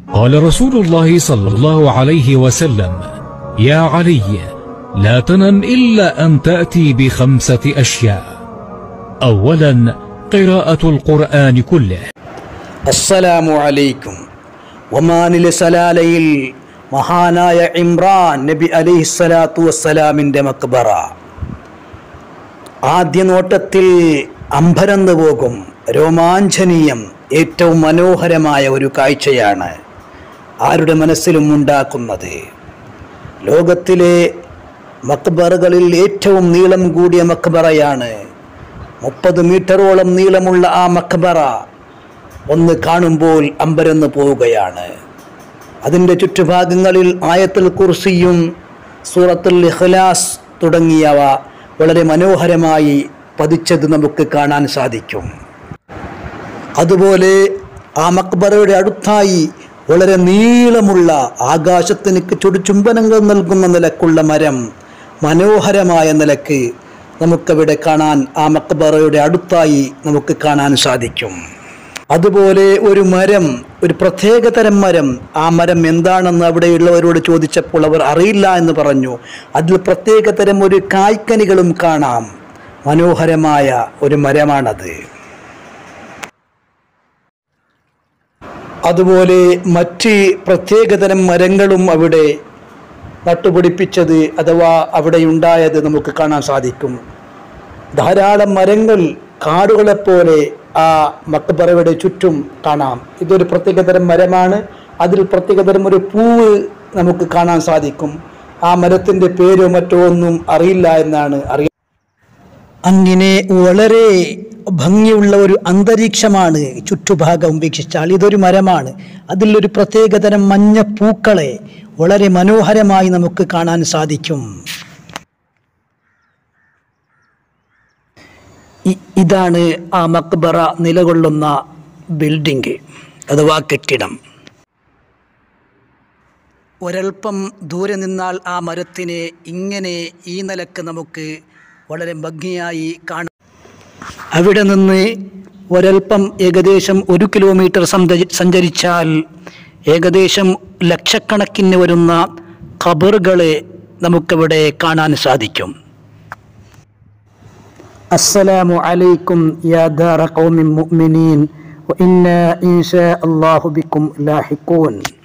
قال رسول الله صلى الله عليه وسلم يا علي لا تنم إلا أن تأتي بخمسة أشياء أولا قراءة القرآن كله അസ്സലാമു അലൈക്കും ഒമാനിലെ സലാലയിൽ മഹാനായ ഇമ്രാൻ നബി അലിഹിസ്സലാത്തു വസ്സലാമിൻ്റെ മക്ബറ ആദ്യ നോട്ടത്തിൽ അമ്പരന്ന് പോകും രോമാഞ്ചനീയം ഏറ്റവും മനോഹരമായ ഒരു കാഴ്ചയാണ് ആരുടെ മനസ്സിലും ഉണ്ടാക്കുന്നത് ലോകത്തിലെ മക്ബറകളിൽ ഏറ്റവും നീളം കൂടിയ മക്ബറയാണ് മുപ്പത് മീറ്ററോളം നീളമുള്ള ആ മക്ബറ ഒന്ന് കാണുമ്പോൾ അമ്പരന്ന് പോവുകയാണ് അതിൻ്റെ ചുറ്റുഭാഗങ്ങളിൽ ആയത്തുൽ കുർസിയും സൂറത്തുൽ ഇഖ്ലാസ് തുടങ്ങിയവ വളരെ മനോഹരമായി പതിച്ചത് നമുക്ക് കാണാൻ സാധിക്കും അതുപോലെ ആ മക്ബറയുടെ അടുത്തായി വളരെ നീളമുള്ള ആകാശത്തിന് ചുടു ചുംബനങ്ങൾ നൽകുന്ന നിലക്കുള്ള മരം മനോഹരമായ നിലക്ക് നമുക്കവിടെ കാണാൻ ആ മക്ബറയുടെ അടുത്തായി നമുക്ക് കാണാൻ സാധിക്കും അതുപോലെ ഒരു മരം ഒരു പ്രത്യേകതരം മരം ആ മരം എന്താണെന്ന് അവിടെയുള്ളവരോട് ചോദിച്ചപ്പോൾ അവർ അറിയില്ല എന്ന് പറഞ്ഞു അതിൽ പ്രത്യേകതരം ഒരു കായ്ക്കനികളും കാണാം മനോഹരമായ ഒരു മരമാണത് അതുപോലെ മറ്റ് പ്രത്യേകതരം മരങ്ങളും അവിടെ നട്ടുപിടിപ്പിച്ചത് അഥവാ അവിടെ ഉണ്ടായത് നമുക്ക് കാണാൻ സാധിക്കും ധാരാളം മരങ്ങൾ കാടുകളെപ്പോലെ ആ മക്ബറയുടെ ചുറ്റും കാണാം ഇതൊരു പ്രത്യേകതരം മരമാണ് അതിൽ പ്രത്യേകതരം ഒരു പൂവ് നമുക്ക് കാണാൻ സാധിക്കും ആ മരത്തിൻ്റെ പേരോ മറ്റോ ഒന്നും അറിയില്ല എന്നാണ് അറിയ അങ്ങനെ വളരെ ഭംഗിയുള്ള ഒരു അന്തരീക്ഷമാണ് ചുറ്റുഭാഗം വീക്ഷിച്ചാൽ ഇതൊരു മരമാണ് അതിലൊരു പ്രത്യേകതരം മഞ്ഞ പൂക്കളെ വളരെ മനോഹരമായി നമുക്ക് കാണാൻ സാധിക്കും ഇ- ഇതാണ് ആ മക്ബറ നിലകൊള്ളുന്ന ബിൽഡിംഗ് അഥവാ കെട്ടിടം ഒരൽപ്പം ദൂരെ നിന്നാൽ ആ മരത്തിനെ ഇങ്ങനെ ഈ നിലക്ക് നമുക്ക് വളരെ ഭംഗിയായി കാണാം അവിടെ നിന്ന് ഒരൽപ്പം ഏകദേശം ഒരു കിലോമീറ്റർ സഞ്ചരി- സഞ്ചരിച്ചാൽ ഏകദേശം ലക്ഷക്കണക്കിന് വരുന്ന ഖബറുകളെ നമുക്കവിടെ കാണാൻ സാധിക്കും السلام عليكم يا دار قوم مؤمنين وإنا إن شاء الله بكم لاحقون